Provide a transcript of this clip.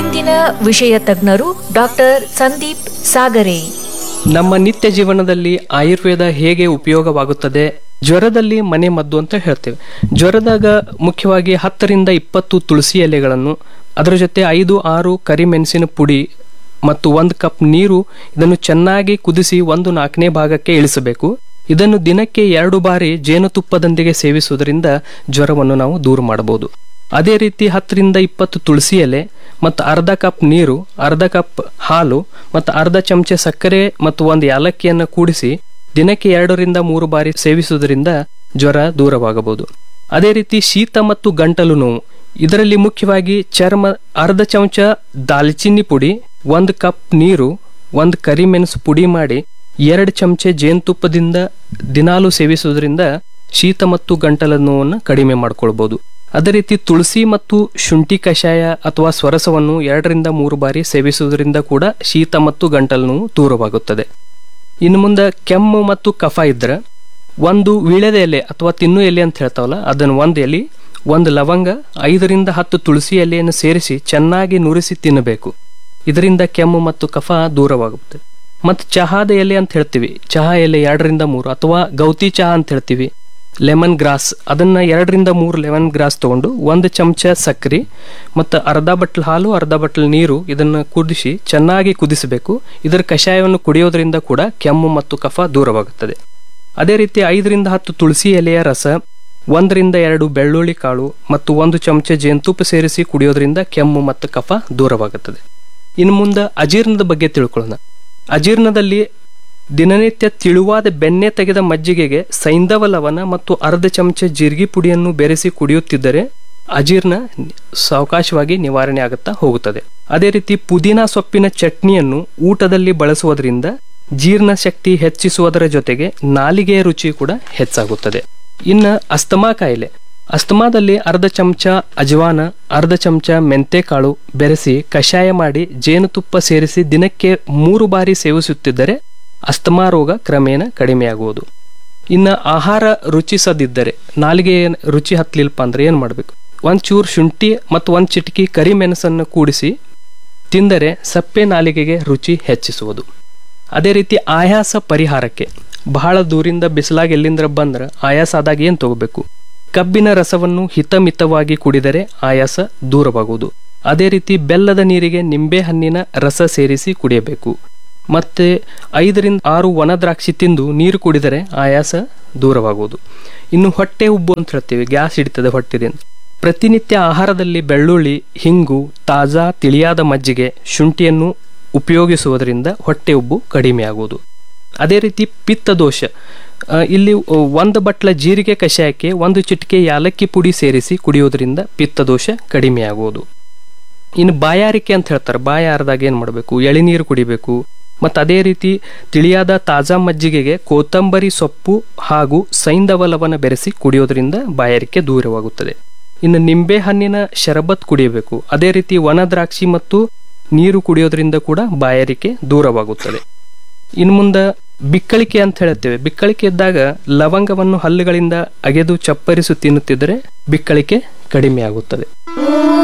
ಇಂದಿನ ವಿಷಯ ತಜ್ಞರು ಡಾಕ್ಟರ್ ಸಂದೀಪ್ ಸಾಗರೆ ನಮ್ಮ ನಿತ್ಯ ಜೀವನದಲ್ಲಿ ಆಯುರ್ವೇದ ಹೇಗೆ ಉಪಯೋಗವಾಗುತ್ತದೆ ಜ್ವರದಲ್ಲಿ ಮನೆ ಮದ್ದು ಅಂತ ಹೇಳ್ತೇವೆ ಜ್ವರದಾಗ ಮುಖ್ಯವಾಗಿ ಹತ್ತರಿಂದ ಇಪ್ಪತ್ತು ತುಳಸಿ ಎಲೆಗಳನ್ನು ಅದರ ಜೊತೆ ಐದು ಆರು ಕರಿಮೆಣಸಿನ ಪುಡಿ ಮತ್ತು ಒಂದು ಕಪ್ ನೀರು ಇದನ್ನು ಚೆನ್ನಾಗಿ ಕುದಿಸಿ ಒಂದು ನಾಲ್ಕನೇ ಭಾಗಕ್ಕೆ ಇಳಿಸಬೇಕು ಇದನ್ನು ದಿನಕ್ಕೆ ಎರಡು ಬಾರಿ ಜೇನುತುಪ್ಪದೊಂದಿಗೆ ಸೇವಿಸುವುದರಿಂದ ಜ್ವರವನ್ನು ನಾವು ದೂರ ಮಾಡಬಹುದು ಅದೇ ರೀತಿ ಹತ್ತರಿಂದ ಇಪ್ಪತ್ತು ತುಳಸಿ ಎಲೆ ಮತ್ತು ಅರ್ಧ ಕಪ್ ನೀರು ಅರ್ಧ ಕಪ್ ಹಾಲು ಮತ್ತು ಅರ್ಧ ಚಮಚ ಸಕ್ಕರೆ ಮತ್ತು ಒಂದು ಯಾಲಕ್ಕಿಯನ್ನು ಕೂಡಿಸಿ ದಿನಕ್ಕೆ ಎರಡರಿಂದ ಮೂರು ಬಾರಿ ಸೇವಿಸುವುದರಿಂದ ಜ್ವರ ದೂರವಾಗಬಹುದು ಅದೇ ರೀತಿ ಶೀತ ಮತ್ತು ಗಂಟಲು ನೋವು ಇದರಲ್ಲಿ ಮುಖ್ಯವಾಗಿ ಚರ್ಮ ಅರ್ಧ ಚಮಚ ದಾಲ್ಚಿನ್ನಿ ಪುಡಿ ಒಂದು ಕಪ್ ನೀರು ಒಂದು ಕರಿಮೆಣಸು ಪುಡಿ ಮಾಡಿ ಎರಡು ಚಮಚೆ ಜೇನುತುಪ್ಪದಿಂದ ದಿನಾಲು ಸೇವಿಸುವುದರಿಂದ ಶೀತ ಮತ್ತು ಗಂಟಲ ನೋವನ್ನು ಕಡಿಮೆ ಮಾಡ್ಕೊಳ್ಬಹುದು ಅದೇ ರೀತಿ ತುಳಸಿ ಮತ್ತು ಶುಂಠಿ ಕಷಾಯ ಅಥವಾ ಸ್ವರಸವನ್ನು ಎರಡರಿಂದ ಮೂರು ಬಾರಿ ಸೇವಿಸುವುದರಿಂದ ಕೂಡ ಶೀತ ಮತ್ತು ಗಂಟಲು ನೋವು ದೂರವಾಗುತ್ತದೆ ಇನ್ನು ಮುಂದೆ ಕೆಮ್ಮು ಮತ್ತು ಕಫ ಇದ್ರೆ ಒಂದು ವಿಳೆದ ಎಲೆ ಅಥವಾ ತಿನ್ನು ಎಲೆ ಅಂತ ಹೇಳ್ತಾವಲ್ಲ ಅದನ್ನು ಒಂದು ಎಲೆ ಒಂದು ಲವಂಗ ಐದರಿಂದ ಹತ್ತು ತುಳಸಿ ಎಲೆಯನ್ನು ಸೇರಿಸಿ ಚೆನ್ನಾಗಿ ನುರಿಸಿ ತಿನ್ನಬೇಕು ಇದರಿಂದ ಕೆಮ್ಮು ಮತ್ತು ಕಫ ದೂರವಾಗುತ್ತೆ ಮತ್ತು ಚಹಾದ ಎಲೆ ಅಂತ ಹೇಳ್ತೀವಿ ಚಹಾ ಎಲೆ ಎರಡರಿಂದ ಮೂರು ಅಥವಾ ಗೌತಿ ಚಹಾ ಅಂತ ಹೇಳ್ತೀವಿ ಲೆಮನ್ ಗ್ರಾಸ್ ಅದನ್ನ ಎರಡರಿಂದ ಮೂರು ಲೆಮನ್ ಗ್ರಾಸ್ ತಗೊಂಡು ಒಂದು ಚಮಚ ಸಕ್ಕರೆ ಮತ್ತು ಅರ್ಧ ಬಟ್ಲ್ ಹಾಲು ಅರ್ಧ ಬಟ್ಲ್ ನೀರು ಇದನ್ನು ಕುದಿಸಿ ಚೆನ್ನಾಗಿ ಕುದಿಸಬೇಕು ಇದರ ಕಷಾಯವನ್ನು ಕುಡಿಯೋದ್ರಿಂದ ಕೂಡ ಕೆಮ್ಮು ಮತ್ತು ಕಫ ದೂರವಾಗುತ್ತದೆ ಅದೇ ರೀತಿ ಐದರಿಂದ ಹತ್ತು ತುಳಸಿ ಎಲೆಯ ರಸ ಒಂದರಿಂದ ಎರಡು ಬೆಳ್ಳುಳ್ಳಿ ಕಾಳು ಮತ್ತು ಒಂದು ಚಮಚ ಜೇನುತುಪ್ಪ ಸೇರಿಸಿ ಕುಡಿಯೋದ್ರಿಂದ ಕೆಮ್ಮು ಮತ್ತು ಕಫ ದೂರವಾಗುತ್ತದೆ ಇನ್ನು ಮುಂದೆ ಅಜೀರ್ಣದ ಬಗ್ಗೆ ತಿಳ್ಕೊಳ್ಳೋಣ ಅಜೀರ್ಣದಲ್ಲಿ ದಿನನಿತ್ಯ ತಿಳುವಾದ ಬೆಣ್ಣೆ ತೆಗೆದ ಮಜ್ಜಿಗೆಗೆ ಸೈಂಧವ ಲವಣ ಮತ್ತು ಅರ್ಧ ಚಮಚ ಜೀರಿಗೆ ಪುಡಿಯನ್ನು ಬೆರೆಸಿ ಕುಡಿಯುತ್ತಿದ್ದರೆ ಅಜೀರ್ಣ ಸಾವಕಾಶವಾಗಿ ನಿವಾರಣೆ ಆಗುತ್ತಾ ಹೋಗುತ್ತದೆ ಅದೇ ರೀತಿ ಪುದೀನಾ ಸೊಪ್ಪಿನ ಚಟ್ನಿಯನ್ನು ಊಟದಲ್ಲಿ ಬಳಸುವುದರಿಂದ ಜೀರ್ಣ ಶಕ್ತಿ ಹೆಚ್ಚಿಸುವುದರ ಜೊತೆಗೆ ನಾಲಿಗೆಯ ರುಚಿ ಕೂಡ ಹೆಚ್ಚಾಗುತ್ತದೆ ಇನ್ನು ಅಸ್ತಮಾ ಕಾಯಿಲೆ ಅಸ್ತಮಾದಲ್ಲಿ ಅರ್ಧ ಚಮಚ ಅಜವಾನ ಅರ್ಧ ಚಮಚ ಮೆಂತೆಕಾಳು ಬೆರೆಸಿ ಕಷಾಯ ಮಾಡಿ ಜೇನುತುಪ್ಪ ಸೇರಿಸಿ ದಿನಕ್ಕೆ ಮೂರು ಬಾರಿ ಸೇವಿಸುತ್ತಿದ್ದರೆ ಅಸ್ತಮಾ ರೋಗ ಕ್ರಮೇಣ ಕಡಿಮೆಯಾಗುವುದು ಇನ್ನು ಆಹಾರ ರುಚಿಸದಿದ್ದರೆ ನಾಲಿಗೆ ರುಚಿ ಹತ್ತಲಿಲ್ಪ ಅಂದ್ರೆ ಏನು ಮಾಡಬೇಕು ಒಂದು ಚೂರು ಶುಂಠಿ ಮತ್ತು ಒಂದು ಚಿಟಕಿ ಕರಿಮೆಣಸನ್ನು ಕೂಡಿಸಿ ತಿಂದರೆ ಸಪ್ಪೆ ನಾಲಿಗೆಗೆ ರುಚಿ ಹೆಚ್ಚಿಸುವುದು ಅದೇ ರೀತಿ ಆಯಾಸ ಪರಿಹಾರಕ್ಕೆ ಬಹಳ ದೂರಿಂದ ಬಿಸಿಲಾಗಿ ಎಲ್ಲಿಂದ್ರ ಬಂದ್ರೆ ಆಯಾಸ ಆದಾಗ ಏನು ತಗೋಬೇಕು ಕಬ್ಬಿನ ರಸವನ್ನು ಹಿತಮಿತವಾಗಿ ಕುಡಿದರೆ ಆಯಾಸ ದೂರವಾಗುವುದು ಅದೇ ರೀತಿ ಬೆಲ್ಲದ ನೀರಿಗೆ ನಿಂಬೆ ಹಣ್ಣಿನ ರಸ ಸೇರಿಸಿ ಕುಡಿಯಬೇಕು ಮತ್ತೆ ಐದರಿಂದ ಆರು ಒಣ ದ್ರಾಕ್ಷಿ ತಿಂದು ನೀರು ಕುಡಿದರೆ ಆಯಾಸ ದೂರವಾಗುವುದು ಇನ್ನು ಹೊಟ್ಟೆ ಉಬ್ಬು ಅಂತ ಹೇಳ್ತೀವಿ ಗ್ಯಾಸ್ ಹಿಡಿತದೆ ಹೊಟ್ಟೆದಿಂದ ಪ್ರತಿನಿತ್ಯ ಆಹಾರದಲ್ಲಿ ಬೆಳ್ಳುಳ್ಳಿ ಹಿಂಗು ತಾಜಾ ತಿಳಿಯಾದ ಮಜ್ಜಿಗೆ ಶುಂಠಿಯನ್ನು ಉಪಯೋಗಿಸುವುದರಿಂದ ಹೊಟ್ಟೆ ಉಬ್ಬು ಕಡಿಮೆಯಾಗುವುದು ಅದೇ ರೀತಿ ಪಿತ್ತದೋಷ ಆ, ಇಲ್ಲಿ ಒಂದು ಬಟ್ಲ ಜೀರಿಗೆ ಕಷಾಯಕ್ಕೆ ಒಂದು ಚಿಟಿಕೆ ಯಾಲಕ್ಕಿ ಪುಡಿ ಸೇರಿಸಿ ಕುಡಿಯೋದ್ರಿಂದ ಪಿತ್ತದೋಷ ಕಡಿಮೆಯಾಗುವುದು ಇನ್ನು ಬಾಯಾರಿಕೆ ಅಂತ ಹೇಳ್ತಾರೆ ಬಾಯಾರದಾಗ ಏನು ಮಾಡಬೇಕು ಎಳೆನೀರು ಕುಡಿಬೇಕು ಮತ್ತು ಅದೇ ರೀತಿ ತಿಳಿಯಾದ ತಾಜಾ ಮಜ್ಜಿಗೆಗೆ ಕೋತಂಬರಿ ಸೊಪ್ಪು ಹಾಗೂ ಸೈಂಧವ ಲವಣ ಬೆರೆಸಿ ಕುಡಿಯೋದ್ರಿಂದ ಬಾಯಾರಿಕೆ ದೂರವಾಗುತ್ತದೆ ಇನ್ನು ನಿಂಬೆ ಹಣ್ಣಿನ ಶರಬತ್ ಕುಡಿಯಬೇಕು ಅದೇ ರೀತಿ ಒಣ ದ್ರಾಕ್ಷಿ ಮತ್ತು ನೀರು ಕುಡಿಯೋದ್ರಿಂದ ಕೂಡ ಬಾಯಾರಿಕೆ ದೂರವಾಗುತ್ತದೆ ಇನ್ನು ಮುಂದೆ ಬಿಕ್ಕಳಿಕೆ ಅಂತ ಹೇಳ್ತೇವೆ ಬಿಕ್ಕಳಿಕೆ ಇದ್ದಾಗ ಲವಂಗವನ್ನು ಹಲ್ಲುಗಳಿಂದ ಅಗೆದು ಚಪ್ಪರಿಸು ತಿನ್ನುತ್ತಿದ್ದರೆ ಬಿಕ್ಕಳಿಕೆ ಕಡಿಮೆಯಾಗುತ್ತದೆ